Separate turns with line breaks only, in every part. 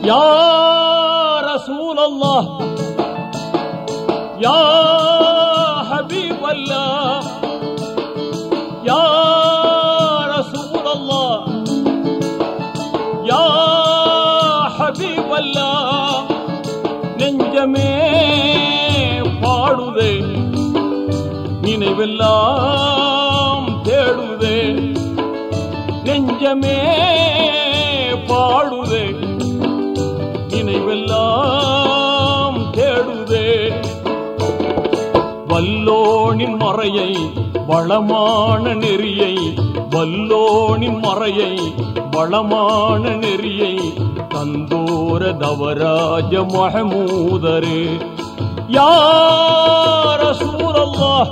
يا رسول الله يا حبيب الله يا رسول الله يا حبيب الله நெஞ்சமே பாடுதே நினைவெல்லாம் தேடுதே நெஞ்சமே பாடுதே நினைவெல்லாம் தேடுதே வல்லோனின் மறையை வளமான நெறியை வல்லோனின் மறையை வளமான நெறியை தந்தோர தவராஜ மஹமூதரே யார சூழல்லாஹ்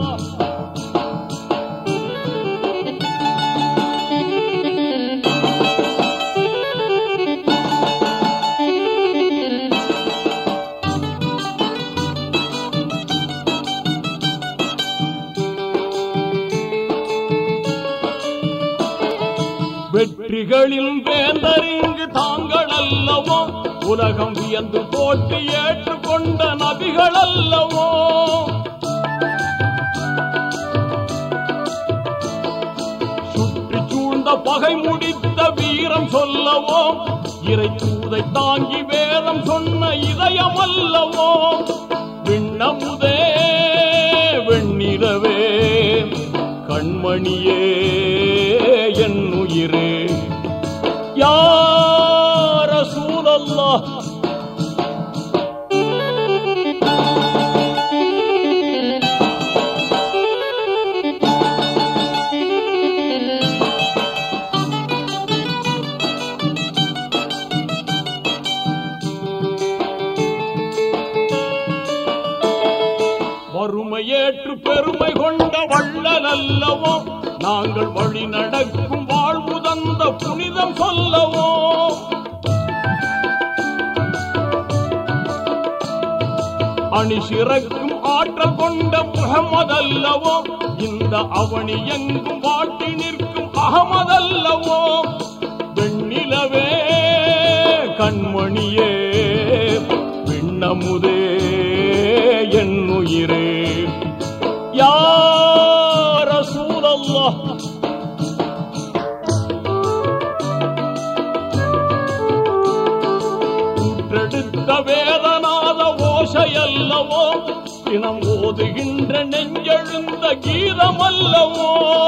வெற்றிகளில் வேந்தரிங்கு தாங்கள் அல்லவோ உலகம் வியந்து போட்டு ஏற்றுக்கொண்ட நபிகள் அல்லவோ சுற்றி சூழ்ந்த பகை முடித்த வீரம் சொல்லவோ இறை தூதை தாங்கி வேதம் சொன்ன இதயம் அல்லவோ விண்ணமுதே வெண்ணிலவே கண்மணியே என் உயிரே யார சூழல்லா வறுமையேற்று பெருமை கொண்ட வள்ளல் அல்லவோ நாங்கள் வழி நடக்கும் வாழ்வு தந்த புனிதம் சொல்லவோ அணி சிறக்கும் ஆற்றல் கொண்ட முகமதல்லவோ இந்த அவனி எங்கும் வாட்டி நிற்கும் அகமதல்லவோ வெண்ணிலவே கண்மணியே விண்ணமுதே என் உயிரே யார சூழல்லாஹ் ஊற்றெடுத்த வேதநாத ஓசையல்லவோ தினம் ஓதுகின்ற நெஞ்செழுந்த கீதமல்லவோ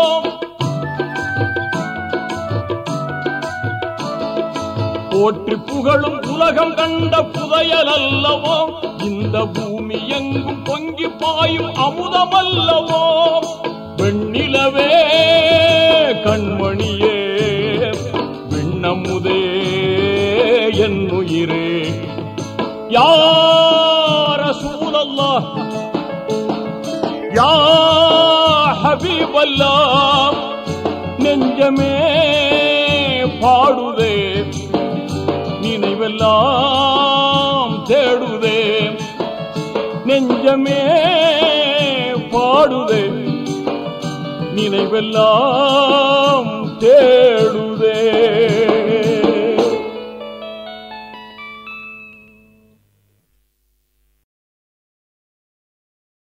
போற்றி புகழும் உலகம் கண்ட புதையல் அல்லவோ இந்த பூமி எங்கும் பொங்கி பாயும் அமுதமல்லவோ வெண்ணிலவே கண்மணியே விண்ணமுதே என் உயிரே யார சூழல்லா யா ஹபீபல்லா நெஞ்சமே பாடுதே நினைவெல்லாம் தேடுதே நெஞ்சமே பாடுதே நினைவெல்லாம் தேடுதே